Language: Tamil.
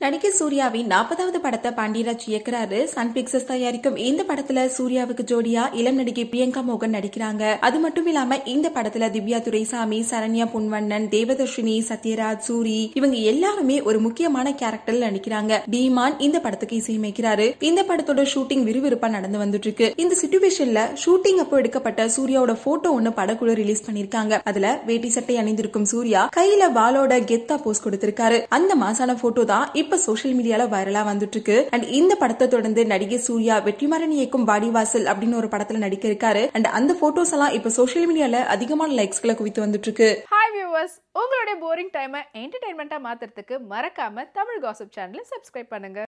நடிகர் சூர்யாவின் நாற்பதாவது படத்தை பாண்டியராஜ் இயக்குறாரு சன் பிக்சர்ஸ் தயாரிக்கும் இந்த படத்துல சூர்யாவுக்கு ஜோடியா இளம் நடிகை பிரியங்கா மோகன் நடிக்கிறாங்க அது மட்டும் இல்லாம இந்த படத்துல திவ்யா துரைசாமி சரண்யா புன்வண்ணன் தேவதர்ஷினி சத்யராஜ் சூரி இவங்க எல்லாருமே ஒரு முக்கியமான கேரக்டர்ல நடிக்கிறாங்க பீமான் இந்த படத்துக்கு இசையமைக்கிறாரு இந்த படத்தோட ஷூட்டிங் விறுவிறுப்பா நடந்து வந்துட்டு இருக்கு இந்த சுச்சுவேஷன்ல ஷூட்டிங் அப்போ எடுக்கப்பட்ட சூர்யாவோட போட்டோ ஒன்னு படக்குழு ரிலீஸ் பண்ணிருக்காங்க அதுல வேட்டி சட்டை அணிந்திருக்கும் சூர்யா கையில வாளோட கெத்தா போஸ் கொடுத்திருக்காரு அந்த மாசான போட்டோ தான் இப்ப சோசியல் மீடியால வைரலா வந்துட்டு இருக்கு அண்ட் இந்த படத்தை தொடர்ந்து நடிகை சூர்யா வெற்றிமாறன் இயக்கும் வாடிவாசல் அப்படின்னு ஒரு படத்துல நடிக்க இருக்காரு அண்ட் அந்த போட்டோஸ் எல்லாம் இப்ப சோசியல் மீடியால அதிகமான லைக்ஸ்களை குவித்து வந்துட்டு இருக்கு ஹாய் வியூவர்ஸ் உங்களுடைய போரிங் டைமை என்டர்டைன்மெண்ட்டாக மாற்றுறதுக்கு மறக்காம தமிழ் காசிப் சேனலை சப்ஸ்கிரைப் பண்ணுங்க